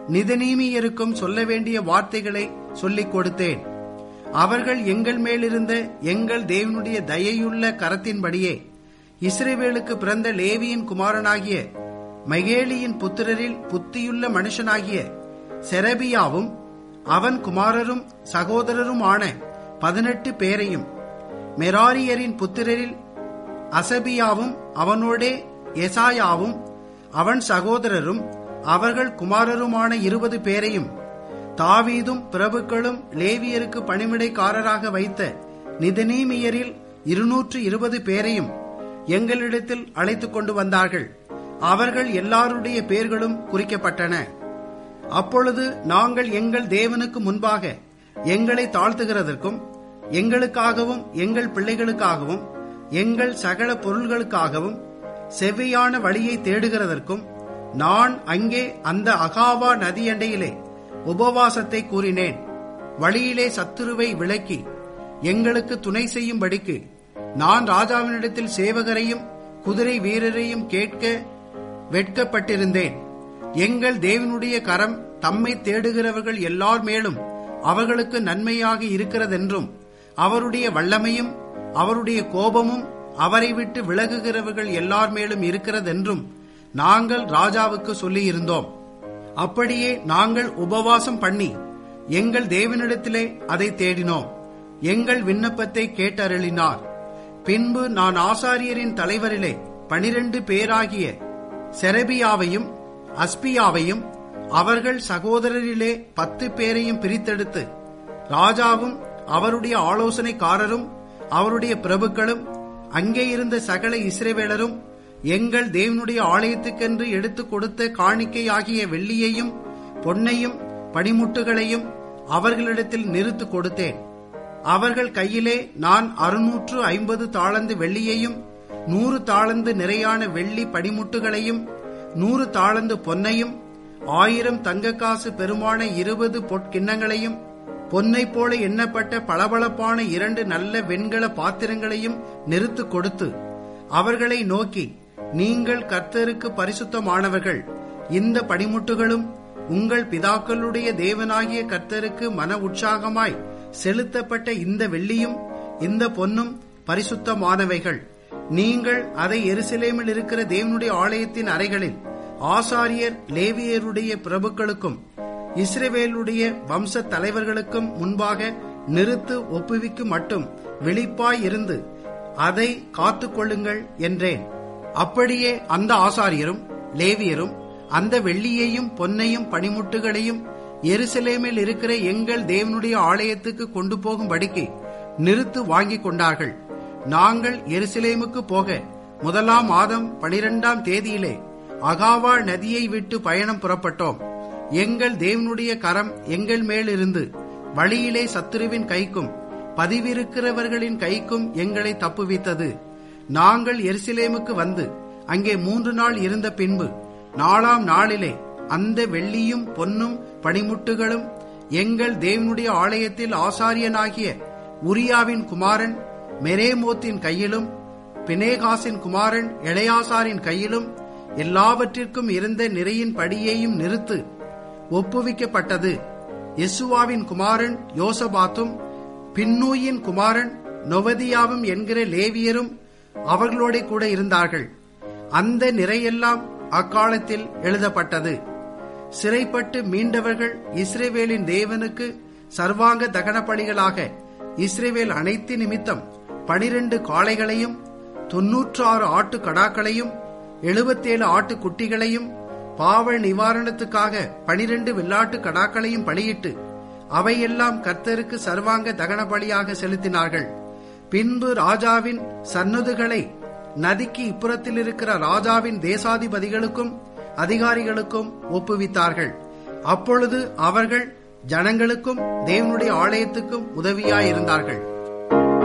நிதனீமியருக்கும் சொல்ல வேண்டிய வார்த்தைகளை சொல்லிக் கொடுத்தேன் அவர்கள் எங்கள் மேலிருந்த எங்கள் தேவனுடைய தயையுள்ள கரத்தின்படியே இஸ்ரேவேலுக்கு பிறந்த லேவியின் குமாரனாகிய மகேலியின் புத்திரரில் புத்தியுள்ள மனுஷனாகிய செரபியாவும் அவன் குமாரரும் சகோதரருமான பதினெட்டு பேரையும் மெராரியரின் புத்திரரில் அசபியாவும் அவனோடே எசாயாவும் அவன் சகோதரரும் அவர்கள் குமாரருமான இருபது பேரையும் தாவீதும் பிரபுக்களும் லேவியருக்கு பணிவிடைக்காரராக வைத்த நிதனீமியரில் இருநூற்று இருபது பேரையும் எங்களிடத்தில் அழைத்துக் கொண்டு வந்தார்கள் அவர்கள் எல்லாருடைய பேர்களும் குறிக்கப்பட்டன அப்பொழுது நாங்கள் எங்கள் தேவனுக்கு முன்பாக எங்களை தாழ்த்துகிறதற்கும் எங்களுக்காகவும் எங்கள் பிள்ளைகளுக்காகவும் எங்கள் சகல பொருள்களுக்காகவும் செவ்வையான வழியை தேடுகிறதற்கும் நான் அங்கே அந்த அகாவா நதியண்டையிலே உபவாசத்தை கூறினேன் வழியிலே சத்துருவை விலக்கி எங்களுக்கு துணை செய்யும்படிக்கு நான் ராஜாவினிடத்தில் சேவகரையும் குதிரை வீரரையும் கேட்க வெட்கப்பட்டிருந்தேன் எங்கள் தேவனுடைய கரம் தம்மை தேடுகிறவர்கள் எல்லார் மேலும் அவர்களுக்கு நன்மையாக இருக்கிறதென்றும் அவருடைய வல்லமையும் அவருடைய கோபமும் அவரை விட்டு விலகுகிறவர்கள் எல்லார் மேலும் இருக்கிறதென்றும் நாங்கள் ராஜாவுக்கு சொல்லியிருந்தோம் அப்படியே நாங்கள் உபவாசம் பண்ணி எங்கள் தேவனிடத்திலே அதை தேடினோம் எங்கள் விண்ணப்பத்தை கேட்டருளினார் பின்பு நான் ஆசாரியரின் தலைவரிலே பனிரெண்டு பேராகிய செரபியாவையும் அஸ்பியாவையும் அவர்கள் சகோதரரிலே பத்து பேரையும் பிரித்தெடுத்து ராஜாவும் அவருடைய ஆலோசனைக்காரரும் அவருடைய பிரபுக்களும் அங்கே இருந்த சகல இஸ்ரேவேலரும் எங்கள் தேவனுடைய ஆலயத்துக்கென்று எடுத்து கொடுத்த காணிக்கையாகிய வெள்ளியையும் பொன்னையும் பனிமுட்டுகளையும் அவர்களிடத்தில் நிறுத்து கொடுத்தேன் அவர்கள் கையிலே நான் அறுநூற்று ஐம்பது தாளந்து வெள்ளியையும் நூறு தாளந்து நிறையான வெள்ளி படிமுட்டுகளையும் நூறு தாளந்து பொன்னையும் ஆயிரம் தங்கக்காசு பெருமான இருபது பொற்கிண்ணங்களையும் பொன்னை போல எண்ணப்பட்ட பளபளப்பான இரண்டு நல்ல வெண்கல பாத்திரங்களையும் நிறுத்து கொடுத்து அவர்களை நோக்கி நீங்கள் கர்த்தருக்கு பரிசுத்தமானவர்கள் இந்த படிமுட்டுகளும் உங்கள் பிதாக்களுடைய தேவனாகிய கர்த்தருக்கு மன உற்சாகமாய் செலுத்தப்பட்ட இந்த வெள்ளியும் இந்த பொன்னும் பரிசுத்தமானவைகள் நீங்கள் அதை எருசலேமில் இருக்கிற தேவனுடைய ஆலயத்தின் அறைகளில் ஆசாரியர் லேவியருடைய பிரபுக்களுக்கும் இஸ்ரேவேலுடைய வம்ச தலைவர்களுக்கும் முன்பாக நிறுத்து ஒப்புவிக்கும் மட்டும் வெளிப்பாய் இருந்து அதை காத்துக்கொள்ளுங்கள் என்றேன் அப்படியே அந்த ஆசாரியரும் லேவியரும் அந்த வெள்ளியையும் பொன்னையும் பனிமுட்டுகளையும் எருசலேமில் இருக்கிற எங்கள் தேவனுடைய ஆலயத்துக்கு கொண்டு போகும்படிக்கு நிறுத்து வாங்கி கொண்டார்கள் நாங்கள் எருசலேமுக்கு போக முதலாம் மாதம் பனிரெண்டாம் தேதியிலே அகாவா நதியை விட்டு பயணம் புறப்பட்டோம் எங்கள் தேவனுடைய கரம் எங்கள் மேலிருந்து வழியிலே சத்துருவின் கைக்கும் பதிவிருக்கிறவர்களின் கைக்கும் எங்களை தப்புவித்தது நாங்கள் எருசலேமுக்கு வந்து அங்கே மூன்று நாள் இருந்த பின்பு நாலாம் நாளிலே அந்த வெள்ளியும் பொன்னும் பனிமுட்டுகளும் எங்கள் தேவனுடைய ஆலயத்தில் ஆசாரியனாகிய உரியாவின் குமாரன் மெரேமோத்தின் கையிலும் பினேகாசின் குமாரன் எளையாசாரின் கையிலும் எல்லாவற்றிற்கும் இருந்த நிறையின் படியையும் நிறுத்து ஒப்புவிக்கப்பட்டது யெசுவாவின் குமாரன் யோசபாத்தும் பின்னூயின் குமாரன் நொவதியாவும் என்கிற லேவியரும் அவர்களோட கூட இருந்தார்கள் அந்த நிறையெல்லாம் அக்காலத்தில் எழுதப்பட்டது சிறைப்பட்டு மீண்டவர்கள் இஸ்ரேவேலின் தேவனுக்கு சர்வாங்க தகன பலிகளாக இஸ்ரேவேல் அனைத்து நிமித்தம் பனிரெண்டு காளைகளையும் தொன்னூற்றாறு ஆட்டு கடாக்களையும் எழுபத்தேழு ஆட்டு குட்டிகளையும் பாவ நிவாரணத்துக்காக பனிரெண்டு வெள்ளாட்டு கடாக்களையும் பலியிட்டு அவையெல்லாம் கர்த்தருக்கு சர்வாங்க தகன பலியாக செலுத்தினார்கள் பின்பு ராஜாவின் சன்னதுகளை நதிக்கு இப்புறத்தில் இருக்கிற ராஜாவின் தேசாதிபதிகளுக்கும் அதிகாரிகளுக்கும் ஒப்புவித்தார்கள் அப்பொழுது அவர்கள் ஜனங்களுக்கும் தேவனுடைய ஆலயத்துக்கும் உதவியாயிருந்தார்கள்